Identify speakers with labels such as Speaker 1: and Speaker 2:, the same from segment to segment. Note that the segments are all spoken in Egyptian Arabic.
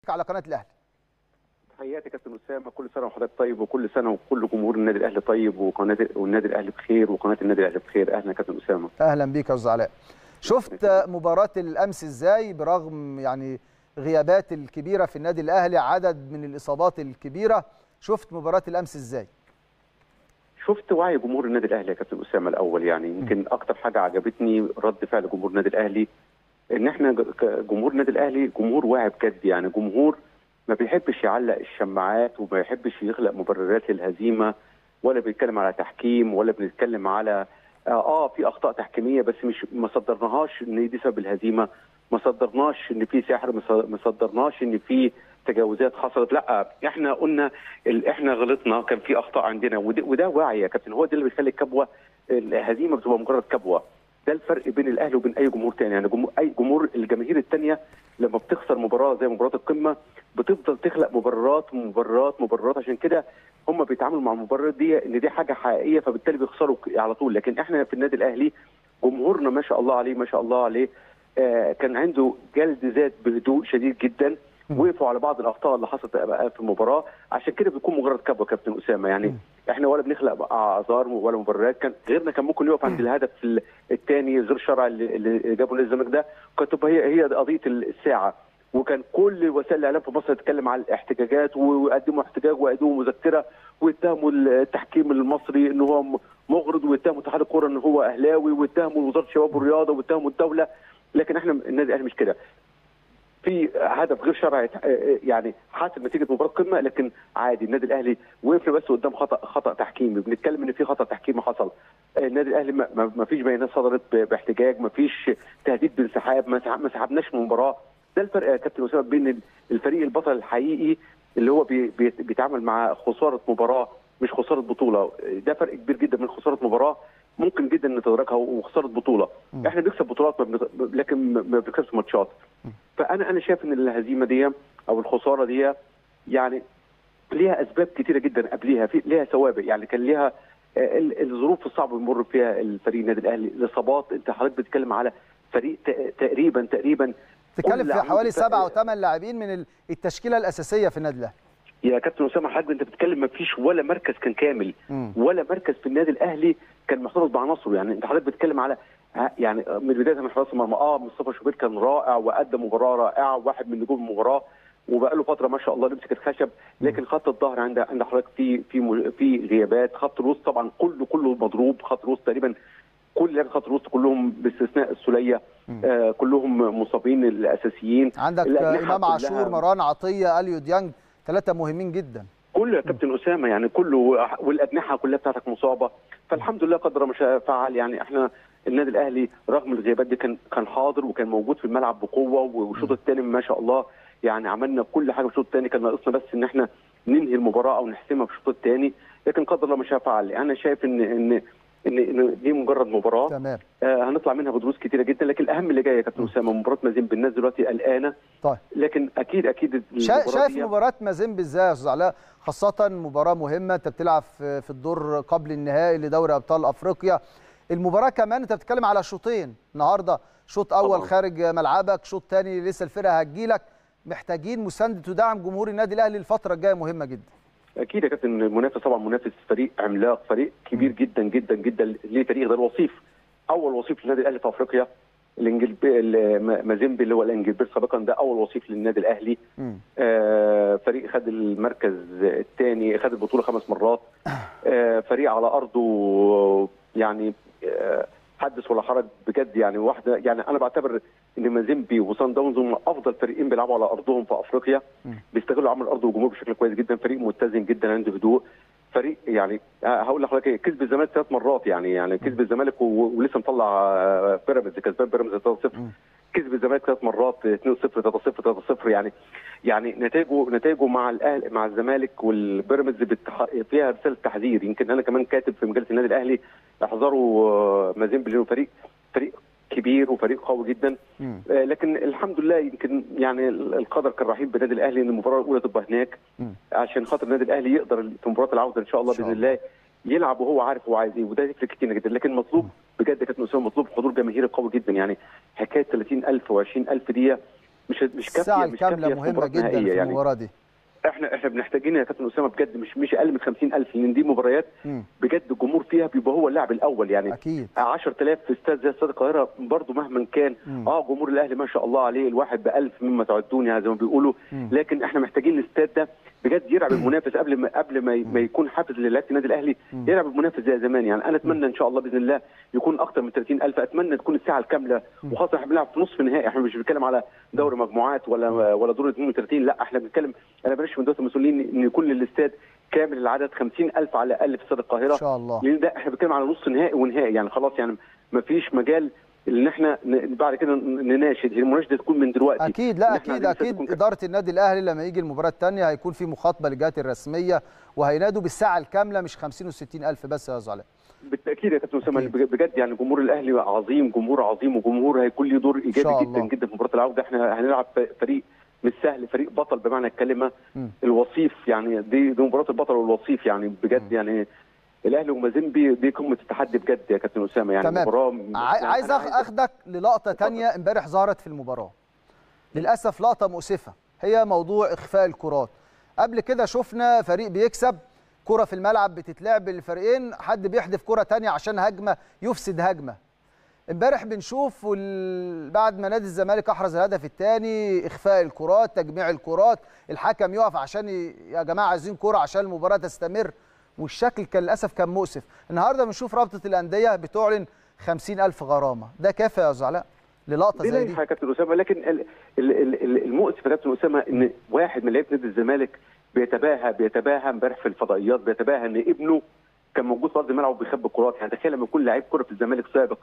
Speaker 1: على قناه الاهلي
Speaker 2: تحياتي كابتن اسامه كل سنه وحضرتك طيب وكل سنه وكل جمهور النادي الاهلي طيب وقناه والنادي الاهلي بخير وقناه النادي الاهلي بخير اهلا كابتن اسامه
Speaker 1: اهلا بيك يا استاذ علاء شفت مباراه الامس ازاي برغم يعني غيابات الكبيره في النادي الاهلي عدد من الاصابات الكبيره شفت مباراه الامس ازاي
Speaker 2: شفت وعي جمهور النادي الاهلي يا كابتن اسامه الاول يعني يمكن اكتر حاجه عجبتني رد فعل جمهور النادي الاهلي ان احنا جمهور النادي الاهلي جمهور واعي بجد يعني جمهور ما بيحبش يعلق الشماعات وما يحبش يخلق مبررات للهزيمه ولا بيتكلم على تحكيم ولا بنتكلم على اه, آه في اخطاء تحكيميه بس مش ما صدرناهاش ان دي سبب الهزيمه ما صدرناش ان في سحر ما صدرناش ان في تجاوزات حصلت لا احنا قلنا احنا غلطنا كان في اخطاء عندنا وده, وده وعي يا كابتن هو ده اللي بيخلي الكبوه الهزيمه بتبقى مجرد كبوه ده الفرق بين الاهلي وبين اي جمهور تاني يعني جمهور اي جمهور الجماهير الثانيه لما بتخسر مباراه زي مباراه القمه بتفضل تخلق مبررات مبررات مبررات عشان كده هم بيتعاملوا مع المبررات دي ان دي حاجه حقيقيه فبالتالي بيخسروا على طول لكن احنا في النادي الاهلي جمهورنا ما شاء الله عليه ما شاء الله عليه آه كان عنده جلد ذات بهدوء شديد جدا وقفوا على بعض الاخطاء اللي حصلت في المباراه عشان كده بيكون مجرد كبوه كابتن اسامه يعني احنا ولا بنخلق اعذار ولا مبررات كان غيرنا كان ممكن يقف عند الهدف الثاني غير شرعي اللي جابه الزمالك ده كانت تبقى هي هي قضيه الساعه وكان كل وسائل الاعلام في مصر تتكلم على الاحتجاجات ويقدموا احتجاج ويقدموا مذكره ويتهموا التحكيم المصري ان هو مغرض ويتهموا اتحاد الكوره ان هو اهلاوي ويتهموا وزاره الشباب والرياضه ويتهموا الدوله لكن احنا النادي الاهلي مش كده في هدف غير شرعي يعني حاسب نتيجه مباراه قمه لكن عادي النادي الاهلي وقف بس قدام خطا خطا تحكيمي بنتكلم ان في خطا تحكيمي حصل النادي الاهلي ما فيش بيانات صدرت باحتجاج ما فيش تهديد بانسحاب ما سحبناش من المباراه ده الفرق يا كابتن اسامه بين الفريق البطل الحقيقي اللي هو بي بيتعامل مع خساره مباراه مش خساره بطوله ده فرق كبير جدا من خساره مباراه ممكن جدا نتدركها وخساره بطوله م. احنا بنكسب بطولات لكن ما بنكسبش ماتشات فانا انا شايف ان الهزيمه دي او الخساره دي يعني ليها اسباب كتيره جدا قبليها في ليها سوابق يعني كان ليها الظروف الصعبه اللي بيمر فيها الفريق النادي الاهلي الاصابات انت حضرتك بتتكلم على فريق تقريبا تقريبا
Speaker 1: تتكلم في حوالي سبعة او ثمان لاعبين من التشكيله الاساسيه في النادي الاهلي
Speaker 2: يا كابتن اسامه حضرتك انت بتتكلم ما فيش ولا مركز كان كامل م. ولا مركز في النادي الاهلي كان محتفظ بعناصره يعني انت حضرتك بتتكلم على يعني من بدايه من حراس المرمى اه مصطفى شوبير كان رائع وقدم مباراه رائعه واحد من نجوم المباراه وبقى له فتره ما شاء الله لمسك الخشب لكن خط الظهر عند عند حضرتك في في في غيابات خط الوسط طبعا كله كله مضروب خط الوسط تقريبا كل لاعب خط الوسط كلهم باستثناء السوليه آه كلهم مصابين الاساسيين
Speaker 1: عندك امام عاشور مران عطيه اليو ديانج ثلاثه مهمين جدا
Speaker 2: كله يا كابتن اسامه يعني كله والاجنحه كلها بتاعتك مصابه فالحمد لله قدر ما شاء فعل يعني احنا النادي الاهلي رغم الغيابات دي كان كان حاضر وكان موجود في الملعب بقوه والشوط الثاني ما شاء الله يعني عملنا كل حاجه في الشوط الثاني كان ناقصنا بس ان احنا ننهي المباراه او نحسمها في الشوط الثاني لكن قدر الله ما شاء فعل انا شايف ان ان ان ان دي مجرد مباراه
Speaker 1: تمام
Speaker 2: آه هنطلع منها بدروس كتيره جدا لكن الاهم اللي جاي يا كابتن اسامه مباراه مازيمبي الناس دلوقتي قلقانه
Speaker 1: طيب
Speaker 2: لكن اكيد اكيد
Speaker 1: شا شايف مباراه مازيمبي ازاي يا استاذ علاء خاصه مباراه مهمه انت بتلعب في الدور قبل النهائي لدوري ابطال افريقيا المباراه كمان انت بتتكلم على شوطين النهارده شوط اول طبعا. خارج ملعبك شوط ثاني لسه الفرقه هتجيلك محتاجين مسانده ودعم جمهور النادي الاهلي الفتره الجايه مهمه جدا
Speaker 2: اكيد يا كابتن المنافس طبعا منافس فريق عملاق فريق كبير جدا جدا جدا ليه تاريخ ده الوصيف اول وصيف للنادي الاهلي في افريقيا الانجلبي مازيمبي اللي هو الانجلبير سابقا ده اول وصيف للنادي الاهلي آه فريق خد المركز الثاني خد البطوله خمس مرات آه فريق على ارضه يعني آه حدث ولا حرج بجد يعني واحده يعني انا بعتبر ان مازيمبي وصن داونز هم افضل فريقين بيلعبوا على ارضهم في افريقيا بيستغلوا عمل الارض والجمهور بشكل كويس جدا فريق متزن جدا عنده هدوء فريق يعني هقول لحضرتك كسب الزمالك ثلاث مرات يعني يعني كسب الزمالك ولسه مطلع بيراميدز كسبان بيراميدز 3-0 كسب الزمالك ثلاث مرات 2-0 3-0 3-0 يعني يعني نتائجه نتائجه مع الاهلي مع الزمالك والبيراميدز بتح... فيها رساله تحذير يمكن انا كمان كاتب في مجله النادي الاهلي احذروا مازيمبي لانه فريق فريق كبير وفريق قوي جدا آه لكن الحمد لله يمكن يعني القدر كان رحيم بالنادي الاهلي ان المباراه الاولى تبقى هناك مم. عشان خاطر النادي الاهلي يقدر في مباراه العوده ان شاء الله باذن الله يلعب وهو عارف هو عايز ايه وده يفرق كتير جدا لكن مطلوب بجد كابتن اسامه مطلوب حضور جماهيري قوي جدا يعني حكايه 30000 و20000 دي مش مش كافيه
Speaker 1: الساعه
Speaker 2: مش
Speaker 1: الكامله
Speaker 2: كافيه في
Speaker 1: مهمه
Speaker 2: مباراة
Speaker 1: جدا
Speaker 2: نهائية
Speaker 1: في
Speaker 2: يعني
Speaker 1: المباراه دي
Speaker 2: احنا احنا محتاجين يا كابتن اسامه بجد مش مش اقل من 50000 لان دي مباريات
Speaker 1: مم.
Speaker 2: بجد الجمهور فيها بيبقى هو اللاعب الاول يعني
Speaker 1: اكيد
Speaker 2: 10000 في استاد زي استاد القاهره برضه مهما كان
Speaker 1: مم.
Speaker 2: اه جمهور الاهلي ما شاء الله عليه الواحد ب 1000 مما تعدون يعني زي ما بيقولوا
Speaker 1: مم.
Speaker 2: لكن احنا محتاجين الاستاد ده بجد يلعب المنافس قبل ما قبل ما, ما يكون حافز للاعيبه النادي الاهلي
Speaker 1: مم.
Speaker 2: يلعب المنافس زي زمان يعني انا اتمنى ان شاء الله باذن الله يكون اكتر من 30000 اتمنى تكون الساعه الكامله وخاصه احنا بنلعب في نصف نهائي احنا مش بنتكلم على دوري مجموعات ولا ولا دور 32 لا احنا بنتكلم انا بلاش من دوله المسؤولين ان يكون للاستاد كامل العدد 50000 على الاقل في استاد القاهره
Speaker 1: ان شاء الله
Speaker 2: لان ده احنا بنتكلم على نص نهائي ونهائي يعني خلاص يعني ما فيش مجال ان احنا ن- بعد كده نناشد هي المناشده تكون من دلوقتي
Speaker 1: اكيد
Speaker 2: إن
Speaker 1: لا
Speaker 2: إحنا
Speaker 1: اكيد
Speaker 2: عايزين
Speaker 1: اكيد
Speaker 2: يكون كده.
Speaker 1: اداره النادي الاهلي لما يجي المباراه الثانيه هيكون في مخاطبه للجهات الرسميه وهينادوا بالساعه الكامله مش 50 و60 الف بس يا زعلاء
Speaker 2: بالتاكيد يا كابتن اسامه
Speaker 1: أكيد.
Speaker 2: بج- بجد يعني جمهور الاهلي عظيم جمهور عظيم وجمهور هيكون له دور
Speaker 1: شاء
Speaker 2: ايجابي
Speaker 1: الله.
Speaker 2: جدا جدا في مباراه العوده احنا هنلعب ف- فريق مش سهل فريق بطل بمعنى الكلمه
Speaker 1: مم.
Speaker 2: الوصيف يعني دي دي مباراه البطل والوصيف يعني بجد يعني الاهلي ومازيمبي دي قمه التحدي بجد يا كابتن اسامه يعني
Speaker 1: تمام.
Speaker 2: مباراه
Speaker 1: عاي-
Speaker 2: يعني
Speaker 1: عايز
Speaker 2: أنا
Speaker 1: أخ- اخدك للقطه تانية امبارح ظهرت في المباراه للاسف لقطه مؤسفه هي موضوع اخفاء الكرات قبل كده شفنا فريق بيكسب كرة في الملعب بتتلعب بين الفريقين حد بيحدف كرة تانية عشان هجمة يفسد هجمة امبارح بنشوف وال... بعد ما نادي الزمالك احرز الهدف الثاني اخفاء الكرات تجميع الكرات الحكم يقف عشان ي... يا جماعه عايزين كرة عشان المباراه تستمر والشكل كان للاسف كان مؤسف النهارده بنشوف رابطه الانديه بتعلن 50000 غرامه ده كافي يا زعلاء للقطه
Speaker 2: دي
Speaker 1: زي دي
Speaker 2: لائحه يا كابتن اسامه لكن ال- ال- ال- ال- المؤسف يا كابتن اسامه ان واحد من لعيبه نادي الزمالك بيتباهى بيتباهى امبارح في الفضائيات بيتباهى ان ابنه كان موجود في ارض الملعب وبيخبي الكرات يعني تخيل لما يكون لعيب كره في الزمالك سابق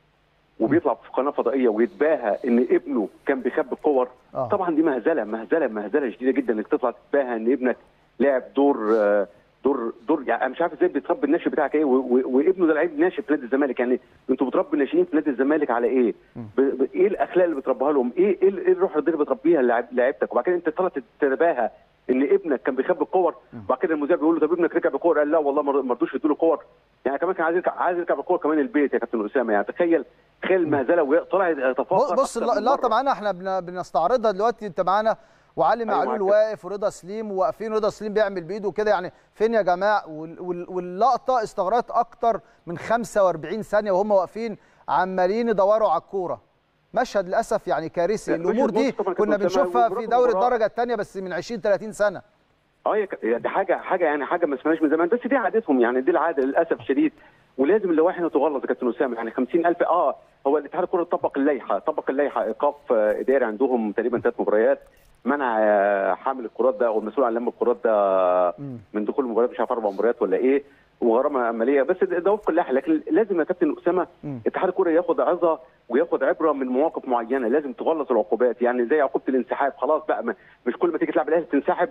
Speaker 2: وبيطلع في قناه فضائيه ويتباهى ان ابنه كان بيخبي الكور
Speaker 1: آه.
Speaker 2: طبعا دي مهزله مهزله مهزله شديده جدا انك تطلع تتباهى ان ابنك لاعب دور آه، دور دور يعني انا مش عارف ازاي بتربي الناشئ بتاعك ايه و- و- وابنه ده لعيب ناشئ في نادي الزمالك يعني انتوا بتربوا الناشئين في نادي الزمالك على ايه؟ ب... ب... ايه الاخلاق اللي بتربيها لهم؟ ايه ايه, ال- إيه الروح اللي بتربيها لعب... لعيبتك؟ وبعد كده انت طلعت تتباهى ان ابنك كان بيخبي الكور وبعد كده المذيع بيقول له طب ابنك ركب الكور قال لا والله ما ما رضوش يدوا له كور يعني كمان كان عايز يركب عايز يركب الكور كمان البيت يا كابتن اسامه يعني تخيل تخيل المهزله وطلع يتفاخر
Speaker 1: بص
Speaker 2: أكتر من
Speaker 1: اللقطه
Speaker 2: مرة.
Speaker 1: معانا احنا بن- بنستعرضها دلوقتي انت معانا وعلي
Speaker 2: أيوة
Speaker 1: معلول
Speaker 2: معاك.
Speaker 1: واقف ورضا سليم واقفين رضا سليم بيعمل بايده كده يعني فين يا جماعه وال- وال- واللقطه استغرقت اكتر من 45 ثانيه وهم واقفين عمالين يدوروا على الكوره مشهد للاسف يعني كارثي
Speaker 2: لا،
Speaker 1: الامور
Speaker 2: مشهد
Speaker 1: دي
Speaker 2: مؤسف طبعاً
Speaker 1: كنا
Speaker 2: كابتن أسامة،
Speaker 1: بنشوفها في
Speaker 2: وبرغم
Speaker 1: دوري
Speaker 2: المباراة-
Speaker 1: الدرجه الثانيه بس من 20 30 سنه
Speaker 2: اه يا ك- يا دي حاجه حاجه يعني حاجه ما سمعناش من زمان بس دي عادتهم يعني دي العاده للاسف الشديد ولازم اللوائح تغلظ يا كابتن اسامه يعني 50000 اه هو الاتحاد الكره طبق اللائحه طبق اللائحه ايقاف آه، اداري عندهم تقريبا ثلاث مباريات منع آه، حامل الكرات ده او المسؤول عن لم الكرات ده
Speaker 1: مم.
Speaker 2: من دخول المباريات مش عارف اربع مباريات ولا ايه وغرامه عمليه بس ده ده وفق اللائحه لكن لازم يا كابتن اسامه
Speaker 1: مم.
Speaker 2: اتحاد الكره ياخد عظه وياخد عبره من مواقف معينه لازم تغلظ العقوبات يعني زي عقوبه الانسحاب خلاص بقى ما- مش كل ما تيجي تلعب الاهلي تنسحب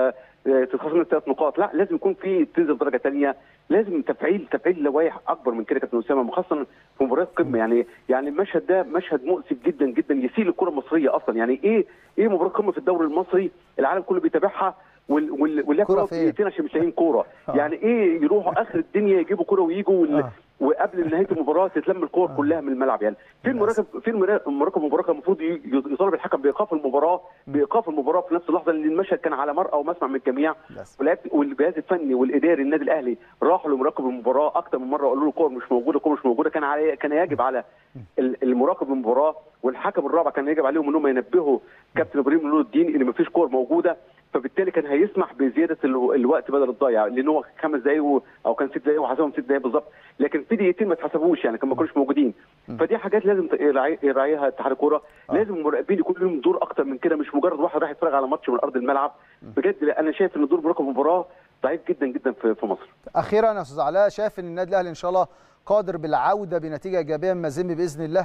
Speaker 2: فتتخصم من ثلاث نقاط لا لازم يكون في تنزل درجه ثانيه لازم تفعيل تفعيل لوائح اكبر من كده يا كابتن اسامه خاصه في مباريات قمه يعني يعني المشهد ده مشهد مؤسف جدا جدا يسيء للكره المصريه اصلا يعني ايه ايه مباراه قمه في الدوري المصري العالم كله بيتابعها وال وال واللعب
Speaker 1: كرة
Speaker 2: كرة
Speaker 1: فين؟
Speaker 2: دقيقتين عشان مش لاقيين كوره
Speaker 1: آه.
Speaker 2: يعني ايه يروحوا اخر الدنيا يجيبوا كوره ويجوا وال...
Speaker 1: آه.
Speaker 2: وقبل نهايه المباراه تتلم الكور كلها من الملعب يعني في المراقب في المرا- المراقب المباراه كان المفروض ي- يطالب الحكم بايقاف المباراه بايقاف المباراه في نفس اللحظه لان المشهد كان على مرأى ومسمع من الجميع
Speaker 1: للأسف.
Speaker 2: ولعبت- والجهاز الفني والاداري النادي الاهلي راحوا لمراقب المباراه اكتر من مره وقالوا له الكور مش موجوده الكور مش موجوده كان علي كان يجب على ال- المراقب المباراه والحكم الرابع كان يجب عليهم انهم ينبهوا كابتن ابراهيم نور الدين ان مفيش كور موجوده فبالتالي كان هيسمح بزياده ال- الوقت بدل الضايع لان هو خمس دقائق و- او كان ست دقائق وحسبهم ست دقائق بالظبط لكن في دقيقتين ما اتحسبوش يعني كان ما كانوش موجودين فدي حاجات لازم ت- يراعي- يراعيها اتحاد الكوره لازم المراقبين يكون لهم دور اكتر من كده مش مجرد واحد راح يتفرج على ماتش من ارض الملعب بجد لا، انا شايف ان دور مراقب المباراه ضعيف جدا جدا في في مصر
Speaker 1: اخيرا يا استاذ علاء شايف ان النادي الاهلي ان شاء الله قادر بالعوده بنتيجه ايجابيه من مازيمبي باذن الله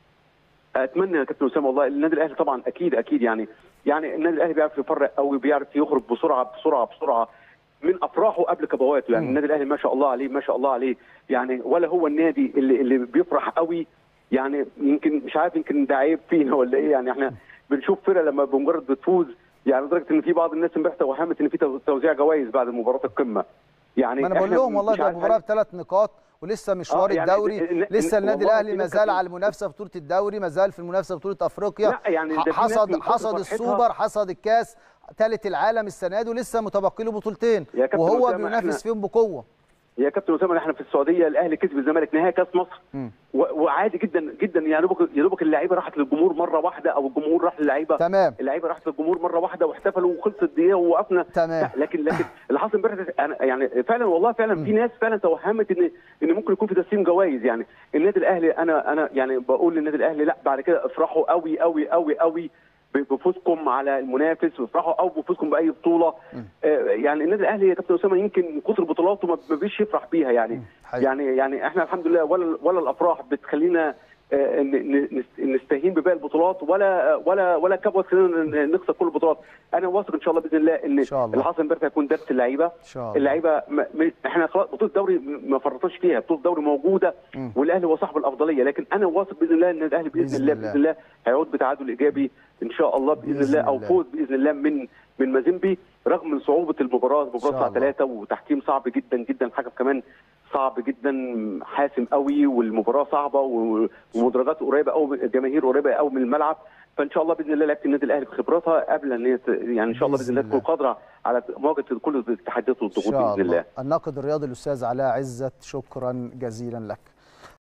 Speaker 2: اتمنى يا كابتن اسامه والله النادي الاهلي طبعا اكيد اكيد يعني يعني النادي الاهلي بيعرف يفرق قوي بيعرف يخرج بسرعه بسرعه بسرعه من افراحه قبل كبواته يعني
Speaker 1: مم.
Speaker 2: النادي الاهلي ما شاء الله عليه ما شاء الله عليه يعني ولا هو النادي اللي اللي بيفرح قوي يعني يمكن مش عارف يمكن ده عيب فينا ولا ايه يعني احنا بنشوف فرقه لما بمجرد بتفوز يعني لدرجه ان في بعض الناس امبارح توهمت ان في تو- توزيع جوائز بعد مباراه القمه يعني
Speaker 1: ما انا بقول
Speaker 2: إحنا
Speaker 1: لهم والله
Speaker 2: مش
Speaker 1: ده
Speaker 2: عارف
Speaker 1: مباراه بثلاث نقاط ولسه مشوار
Speaker 2: آه، يعني
Speaker 1: الدوري
Speaker 2: إن- إن-
Speaker 1: لسه النادي
Speaker 2: والله
Speaker 1: الاهلي
Speaker 2: في
Speaker 1: ما
Speaker 2: ناس
Speaker 1: زال
Speaker 2: كتير-
Speaker 1: على المنافسه في بطوله الدوري ما زال في المنافسه في بطوله افريقيا
Speaker 2: لا، يعني ده في ناس
Speaker 1: حصد
Speaker 2: من كتر
Speaker 1: حصد
Speaker 2: فرحتها-
Speaker 1: السوبر حصد الكاس ثالث العالم السنه دي ولسه متبقي له بطولتين
Speaker 2: يا كابتن
Speaker 1: وهو
Speaker 2: أسامة،
Speaker 1: بينافس
Speaker 2: إحنا-
Speaker 1: فيهم بقوه
Speaker 2: يا كابتن اسامه احنا في السعوديه الاهلي كسب الزمالك نهائي كاس مصر
Speaker 1: مم.
Speaker 2: و- وعادي جدا جدا يا دوبك يا دوبك اللعيبه راحت للجمهور مره واحده او الجمهور راح للعيبه
Speaker 1: تمام
Speaker 2: اللعيبه راحت للجمهور مره واحده واحتفلوا وخلصت الدقيقه ووقفنا
Speaker 1: تمام.
Speaker 2: لا، لكن لكن اللي حصل امبارح ده- أنا يعني فعلا والله فعلا في ناس فعلا توهمت ان ان ممكن يكون في تسليم جوائز يعني النادي الاهلي انا انا يعني بقول للنادي الاهلي لا بعد كده افرحوا قوي قوي قوي قوي بفوزكم على المنافس وافرحوا او بفوزكم باي بطوله آه، يعني النادي الاهلي يا كابتن اسامه يمكن من كتر بطولاته ما ما بيش يفرح بيها يعني
Speaker 1: حقيقي.
Speaker 2: يعني يعني احنا الحمد لله ولا ولا الافراح بتخلينا آه، ن- ن- نست- نستهين بباقي البطولات ولا ولا ولا كبوه تخلينا نخسر كل البطولات انا واثق ان شاء الله باذن الله ان
Speaker 1: إن شاء الله.
Speaker 2: اللي حصل امبارح هيكون درس اللعيبه
Speaker 1: ان شاء الله
Speaker 2: اللعيبه م- م- احنا خلاص بطوله الدوري ما فرطناش فيها بطوله الدوري موجوده
Speaker 1: مم.
Speaker 2: والاهلي هو صاحب الافضليه لكن انا واثق باذن الله ان الاهلي باذن,
Speaker 1: بإذن
Speaker 2: الله
Speaker 1: الله.
Speaker 2: باذن الله هيعود بتعادل ايجابي ان شاء الله باذن,
Speaker 1: بإذن
Speaker 2: الله او
Speaker 1: الله.
Speaker 2: فوز باذن الله من من مازيمبي رغم من صعوبه المباراه المباراه
Speaker 1: شاء
Speaker 2: الساعه
Speaker 1: الله.
Speaker 2: 3 وتحكيم صعب جدا جدا الحكم كمان صعب جدا حاسم قوي والمباراه صعبه و- ومدرجات قريبه قوي الجماهير قريبه قوي من الملعب فان شاء الله باذن الله لعيبه النادي الاهلي بخبراتها قبل ان هي ت- يعني ان شاء الله باذن الله
Speaker 1: بإذن
Speaker 2: تكون قادره على مواجهه كل التحديات
Speaker 1: ان
Speaker 2: والضغوط
Speaker 1: شاء
Speaker 2: باذن الله
Speaker 1: الله الناقد الرياضي الاستاذ علاء عزت شكرا جزيلا لك